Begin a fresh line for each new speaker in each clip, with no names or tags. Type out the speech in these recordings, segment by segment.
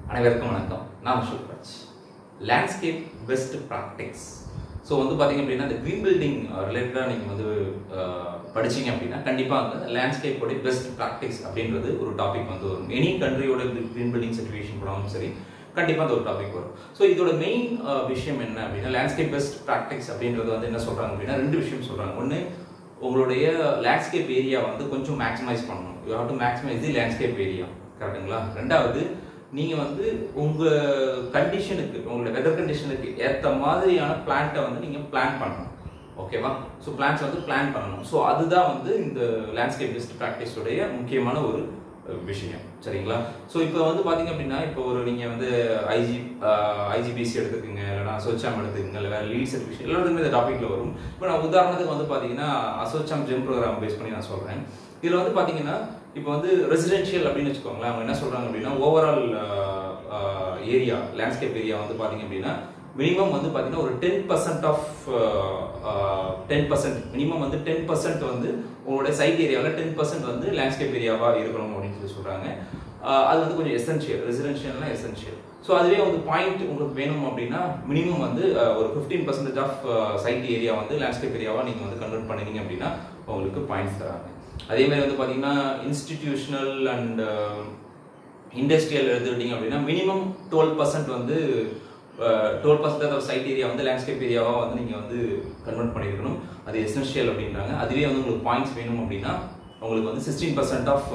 அனைவருக்கும் வணக்கம் நான் Ashok Raj landscape best practices so வந்து பார்த்தீங்க அப்படின்னா இந்த க்ரீன் பில்டிங் ரிலேட்டடாக நீங்கள் வந்து அஹ், படிச்சீங்க அப்படின்னா கண்டிப்பாக அந்த லேண்ட்ஸ்கேப்போட பெஸ்ட் ப்ராக்டிக்ஸ் அப்படின்றது ஒரு டாபிக் வந்து வரும் எனி கண்ட்ரியோட க்ரீன் பில்டிங் சர்டிஃபிகேஷன் போனாலும் சரி கண்டிப்பாக அந்த ஒரு டாபிக் வரும் ஸோ இதோட மெயின் விஷயம் என்ன அப்படின்னா லேண்ட்ஸ்கேப் பெஸ்ட் ப்ராக்டிக்ஸ் அப்படின்றது வந்து என்ன சொல்கிறாங்க அப்படின்னா ரெண்டு விஷயம் சொல்கிறாங்க ஒன்று உங்களுடைய லேண்ட்ஸ்கேப் ஏரியா வந்து கொஞ்சம் மேக்ஸிமைஸ் பண்ணணும் you have to maximise the landscape area கரெக்ட்டுங்களா ரெண்டாவது நீங்க வந்து உங்க கண்டிஷனுக்கு உங்களோட வெதர் கண்டிஷனுக்கு ஏத்த மாதிரியான பிளான்ட்டை வந்து நீங்க பிளான் பண்ணணும் ஓகேவா ஸோ பிளான்ஸ் வந்து பிளான் பண்ணணும் ஸோ அதுதான் வந்து இந்த லேண்ட்ஸ்கேப் பெஸ்ட் ப்ராக்டிஸோடைய முக்கியமான ஒரு அஹ், விஷயம் சரிங்களா ஸோ இப்போ வந்து பாத்தீங்க அப்படின்னா இப்போ ஒரு நீங்க வந்து ஐஜி ஐஜிபிசி எடுத்துக்கோங்க இல்லைனா அசோச்சாம் எடுத்துக்கோங்க இல்லை வேற லீட் சர்டிஃபிகேஷன் எல்லாத்துக்குமே இந்த டாபிக்ல வரும் இப்போ நான் உதாரணத்துக்கு வந்து பாத்தீங்கன்னா அசோச்சாம் ஜெம் ப்ரோக்ராம் பேஸ் பண்ணி நான் சொல்றேன் இதுல வந்து பாத்தீங்கன்னா இப்போ வந்து ரெசிடென்ஷியல் அப்படின்னு வச்சுக்கோங்களேன் அவங்க என்ன சொல்றாங்க அப்படின்னா ஓவரால் ஏரியா லேண்ட்ஸ்கேப் ஏரியா வந்து பாத்தீங்க அப்படின்னா மினிமம் வந்து பாத்தீங்கன்னா ஒரு ten percent of ten percent minimum வந்து டென் பர்சன்ட் வந்து உங்களுடைய சைட் ஏரியாவில் டென் பர்சன்ட் வந்து லேண்ட்ஸ்கேப் ஏரியாவா இருக்கணும் அப்படின்னு சொல்லி சொல்றாங்க ஆஹ் அது வந்து கொஞ்சம் எசென்ஷியல் ரெசிடென்ஷியல்னா எசென்ஷியல் ஸோ அதுவே வந்து பாயிண்ட் உங்களுக்கு வேணும் அப்படின்னா மினிமம் வந்து ஆஹ் ஒரு fifteen percentage of site area வந்து லேண்ட்ஸ்கேப் ஏரியாவா நீங்கள் வந்து கன்வெர்ட் பண்ணினீங்க அப்படின்னா உங்களுக்கு பாயிண்ட்ஸ் தராங்க அதே மாதிரி வந்து பார்த்தீங்கன்னா இன்ஸ்டிடியூஷனல் அண்ட் இண்டஸ்ட்ரியல் எடுத்துக்கிட்டீங்க அப்படின்னா மினிமம் டுவெல் பர்சன்ட் வந்து twelve percent of site area வந்து லேண்ட்ஸ்கேப் ஏரியாவாக வந்து நீங்கள் வந்து கன்வெர்ட் பண்ணியிருக்கணும் அது எசென்ஷியல் அப்படின்றாங்க அதுவே வந்து உங்களுக்கு பாயிண்ட்ஸ் வேணும் அப்படின்னா உங்களுக்கு வந்து சிக்ஸ்டீன் பர்சன்ட் ஆஃப்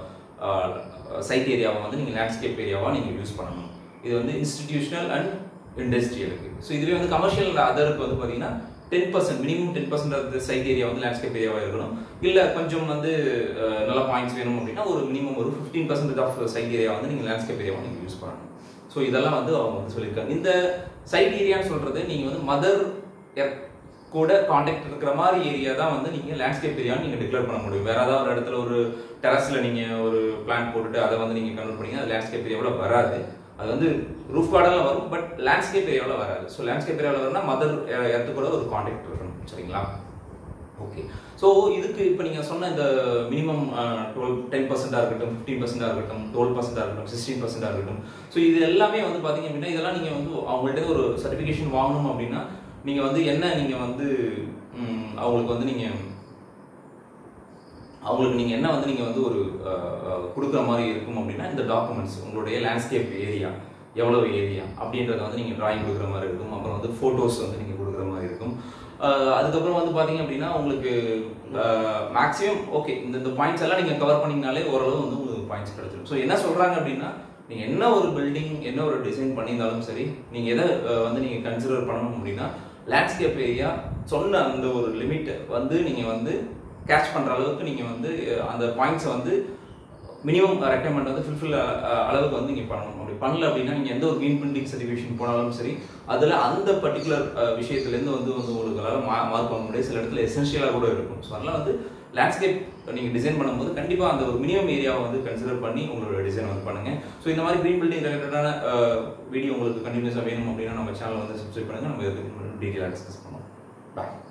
சைட் ஏரியாவை வந்து நீங்கள் லேண்ட்ஸ்கேப் ஏரியாவாக நீங்கள் யூஸ் பண்ணணும் இது வந்து இன்ஸ்டிடியூஷனல் அண்ட் இண்டஸ்ட்ரியலுக்கு ஸோ இதுவே வந்து கமர்ஷியல் அதருக்கு வந்து பார்த்தீங்கன்னா ten percent minimum ten percent of site area வந்து லேண்ட்ஸ்கேப் ஏரியாவாக இருக்கணும் இல்லை கொஞ்சம் வந்து அஹ், நல்ல பாயிண்ட்ஸ் வேணும் அப்படின்னா ஒரு மினிமம் ஒரு fifteen percentage of site area வந்து நீங்கள் லேண்ட்ஸ்கேப் ஏரியாவை நீங்கள் யூஸ் பண்ணணும் ஸோ இதெல்லாம் வந்து அவங்க வந்து சொல்லியிருக்காங்க இந்த சைட் ஏரியான்னு சொல்றது நீங்கள் வந்து மதர் கூட காண்டாக்ட் இருக்கிற மாதிரி ஏரியா தான் வந்து நீங்க லேண்ட்ஸ்கேப் ஏரியான்னு நீங்க டிக்ளேர் பண்ண முடியும் வேற ஏதாவது ஒரு இடத்துல ஒரு டெரஸ்ல நீங்க ஒரு பிளான் போட்டுட்டு அதை வந்து நீங்க கன்வெர்ட் பண்ணீங்க அது லேண்ட்ஸ்கேப் ஏரியாவில் வராது அது வந்து ரூஃப் கார்டன்ல வரும் பட் லேண்ட்ஸ்கேப் ஏரியாவில் வராது ஸோ லேண்ட்ஸ்கேப் ஏரியாவில் வரணும்னா மதர் இடத்து கூட ஒரு காண்டாக்ட் இருக்கணும் சரிங்களா ஓகே ஸோ இதுக்கு இப்போ நீங்கள் சொன்ன இந்த மினிமம் டுவெல் டென் பர்சென்டாக இருக்கட்டும் ஃபிஃப்டீன் பர்சென்டாக இருக்கட்டும் டுவெல் பர்சென்டாக இருக்கட்டும் சிக்ஸ்டீன் பர்சென்டாக இருக்கட்டும் ஸோ இது எல்லாமே வந்து பார்த்தீங்க அப்படின்னா இதெல்லாம் நீங்கள் வந்து அவங்கள்ட்ட ஒரு சர்டிஃபிகேஷன் வாங்கணும் அப்படின்னா நீங்கள் வந்து என்ன நீங்கள் வந்து ம், அவங்களுக்கு வந்து நீங்கள் அவங்களுக்கு நீங்கள் என்ன வந்து நீங்கள் வந்து ஒரு அஹ், அஹ், கொடுக்குற மாதிரி இருக்கும் அப்படின்னா இந்த டாக்குமெண்ட்ஸ் உங்களுடைய லேண்ட்ஸ்கேப் ஏரியா எவ்வளவு ஏரியா அப்படின்றத வந்து நீங்கள் டிராயிங் கொடுக்குற மாதிரி இருக்கும் அப்புறம் வந்து ஃபோட்டோஸ் வந்து நீங்கள் கொடுக்குற மாதிரி இருக்கும் அஹ், அதுக்கப்புறம் வந்து பார்த்தீங்க அப்படின்னா உங்களுக்கு மேக்ஸிமம் ஓகே இந்த இந்த பாயிண்ட்ஸ் எல்லாம் நீங்கள் கவர் பண்ணீங்கனாலே ஓரளவு வந்து உங்களுக்கு பாயிண்ட்ஸ் கிடைச்சிடும் ஸோ என்ன சொல்கிறாங்க அப்படின்னா நீங்கள் என்ன ஒரு பில்டிங் என்ன ஒரு டிசைன் பண்ணியிருந்தாலும் சரி நீங்கள் எதை அஹ், வந்து நீங்கள் கன்சிடர் பண்ணணும் அப்படின்னா லேண்ட்ஸ்கேப் ஏரியா சொன்ன அந்த ஒரு லிமிட் வந்து நீங்கள் வந்து கேட்ச் பண்ணுற அளவுக்கு நீங்கள் வந்து அஹ், அந்த பாயிண்ட்ஸை வந்து மினிமம் ரெக்கமெண்ட் வந்து ஃபில்ஃபில் அளவுக்கு வந்து நீங்கள் பண்ணணும் அப்படி பண்ணல அப்படின்னா நீங்கள் எந்த ஒரு கிரீன் பில்டிங் சர்டிஃபிகேஷன் போனாலும் சரி அதில் அந்த பர்டிகுலர் விஷயத்துலேருந்து வந்து வந்து உங்களுக்கு மா மார்க் பண்ண முடியாது சில இடத்துல எசென்ஷியலாக கூட இருக்கும் ஸோ அதெல்லாம் வந்து லேண்ட்ஸ்கேப் நீங்கள் டிசைன் பண்ணும்போது கண்டிப்பாக அந்த ஒரு மினிமம் ஏரியாவை வந்து கன்சிடர் பண்ணி உங்களோட டிசைன் வந்து பண்ணுங்க ஸோ இந்த மாதிரி கிரீன் பில்டிங் ரிலேட்டடான வீடியோ உங்களுக்கு கண்டினியூஸாக வேணும் அப்படின்னா நம்ம சேனல் வந்து சப்ஸ்கிரைப் பண்ணுங்க நம்ம இதுக்கு டீட்டெயிலாக டிஸ்கஸ் பண்ணுவோம் பாய்